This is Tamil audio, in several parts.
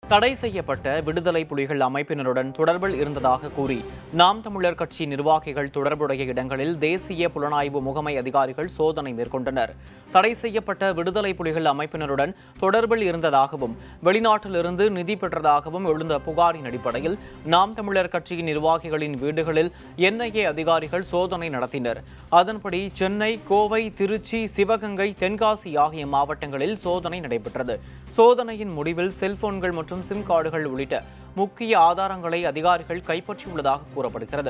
தடை செய்யப்பட்ட விடுதலை புலிகள் அமைப்பினருடன் தொடர்பில் இருந்ததாக கூறி நாம் தமிழர் கட்சி நிர்வாகிகள் தொடர்புடைய இடங்களில் தேசிய புலனாய்வு முகமை அதிகாரிகள் சோதனை மேற்கொண்டனர் தடை செய்யப்பட்ட விடுதலை புலிகள் அமைப்பினருடன் தொடர்பில் இருந்ததாகவும் வெளிநாட்டிலிருந்து நிதி பெற்றதாகவும் எழுந்த புகாரின் அடிப்படையில் நாம் தமிழர் கட்சியின் நிர்வாகிகளின் வீடுகளில் என்ஐஏ அதிகாரிகள் சோதனை நடத்தினர் அதன்படி சென்னை கோவை திருச்சி சிவகங்கை தென்காசி ஆகிய மாவட்டங்களில் சோதனை நடைபெற்றது சோதனையின் முடிவில் செல்போன்கள் மற்றும் சிம் கார்டுகள் உள்ளிட்ட முக்கிய ஆதாரங்களை அதிகாரிகள் கைப்பற்றியுள்ளதாக கூறப்படுகிறது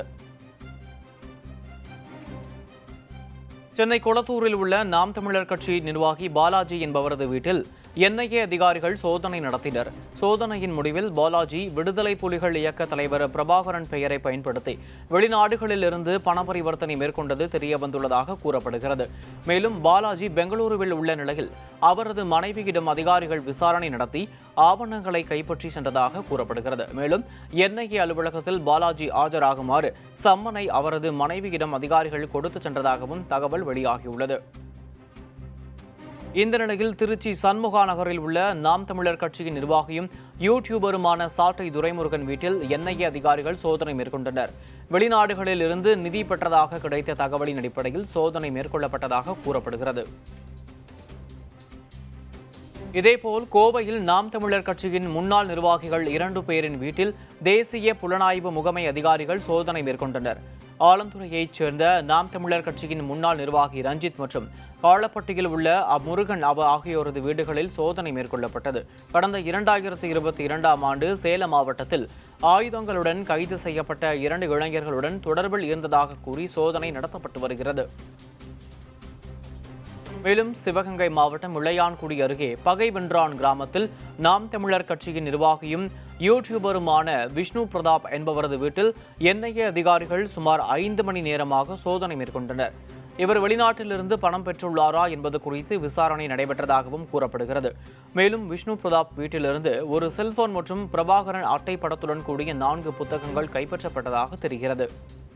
சென்னை கொளத்தூரில் உள்ள நாம் தமிழர் கட்சி நிர்வாகி பாலாஜி என்பவரது வீட்டில் என்ஐஏ அதிகாரிகள் சோதனை நடத்தினர் சோதனையின் முடிவில் பாலாஜி விடுதலை புலிகள் இயக்க தலைவர் பிரபாகரன் பெயரை பயன்படுத்தி வெளிநாடுகளில் இருந்து பண பரிவர்த்தனை மேற்கொண்டது தெரியவந்துள்ளதாக கூறப்படுகிறது மேலும் பாலாஜி பெங்களூருவில் உள்ள நிலையில் அவரது மனைவியிடம் அதிகாரிகள் விசாரணை நடத்தி ஆவணங்களை கைப்பற்றி சென்றதாக கூறப்படுகிறது மேலும் என்ஐஏ அலுவலகத்தில் பாலாஜி ஆஜராகுமாறு சம்மனை அவரது மனைவியிடம் அதிகாரிகள் கொடுத்து சென்றதாகவும் தகவல் வெளியாகியுள்ளது இந்த நிலையில் திருச்சி சண்முகா நகரில் உள்ள நாம் தமிழர் கட்சியின் நிர்வாகியும் யூடியூபருமான சாட்டை துரைமுருகன் வீட்டில் என்ஐஏ அதிகாரிகள் சோதனை மேற்கொண்டனர் வெளிநாடுகளில் இருந்து நிதி பெற்றதாக கிடைத்த தகவலின் அடிப்படையில் சோதனை மேற்கொள்ளப்பட்டதாக கூறப்படுகிறது இதேபோல் கோவையில் நாம் தமிழர் கட்சியின் முன்னாள் நிர்வாகிகள் இரண்டு பேரின் வீட்டில் தேசிய புலனாய்வு முகமை அதிகாரிகள் சோதனை மேற்கொண்டனர் ஆலந்துறையைச் சேர்ந்த நாம் தமிழர் கட்சியின் முன்னாள் நிர்வாகி ரஞ்சித் மற்றும் காளப்பட்டியில் உள்ள முருகன் அவ ஆகியோரது வீடுகளில் சோதனை மேற்கொள்ளப்பட்டது கடந்த இரண்டாயிரத்தி இருபத்தி இரண்டாம் ஆண்டு சேலம் மாவட்டத்தில் ஆயுதங்களுடன் கைது செய்யப்பட்ட இரண்டு இளைஞர்களுடன் தொடர்பில் இருந்ததாக கூறி சோதனை நடத்தப்பட்டு வருகிறது மேலும் சிவகங்கை மாவட்டம் இளையான்குடி அருகே பகைவென்றான் கிராமத்தில் நாம் தமிழர் கட்சியின் நிர்வாகியும் யூடியூபருமான விஷ்ணு பிரதாப் என்பவரது வீட்டில் என்ஐஏ அதிகாரிகள் சுமார் ஐந்து மணி நேரமாக சோதனை மேற்கொண்டனர் இவர் வெளிநாட்டிலிருந்து பணம் பெற்றுள்ளாரா என்பது குறித்து விசாரணை நடைபெற்றதாகவும் கூறப்படுகிறது மேலும் விஷ்ணு பிரதாப் வீட்டிலிருந்து ஒரு செல்போன் மற்றும் பிரபாகரன் அட்டை படத்துடன் கூடிய நான்கு புத்தகங்கள் கைப்பற்றப்பட்டதாக தெரிகிறது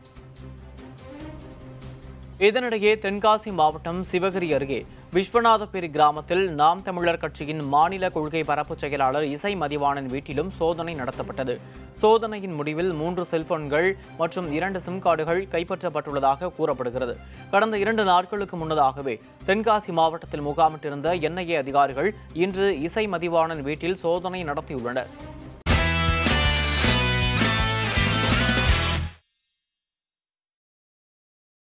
இதனிடையே தென்காசி மாவட்டம் சிவகிரி அருகே விஸ்வநாதபுரி கிராமத்தில் நாம் தமிழர் கட்சியின் மாநில கொள்கை பரப்பு செயலாளர் இசை மதிவாணன் வீட்டிலும் சோதனை நடத்தப்பட்டது சோதனையின் முடிவில் மூன்று செல்போன்கள் மற்றும் இரண்டு சிம் கார்டுகள் கைப்பற்றப்பட்டுள்ளதாக கூறப்படுகிறது கடந்த இரண்டு நாட்களுக்கு முன்னதாகவே தென்காசி மாவட்டத்தில் முகாமிட்டிருந்த என்ஐஏ அதிகாரிகள் இன்று இசை மதிவாணன் வீட்டில் சோதனை நடத்தியுள்ளனர்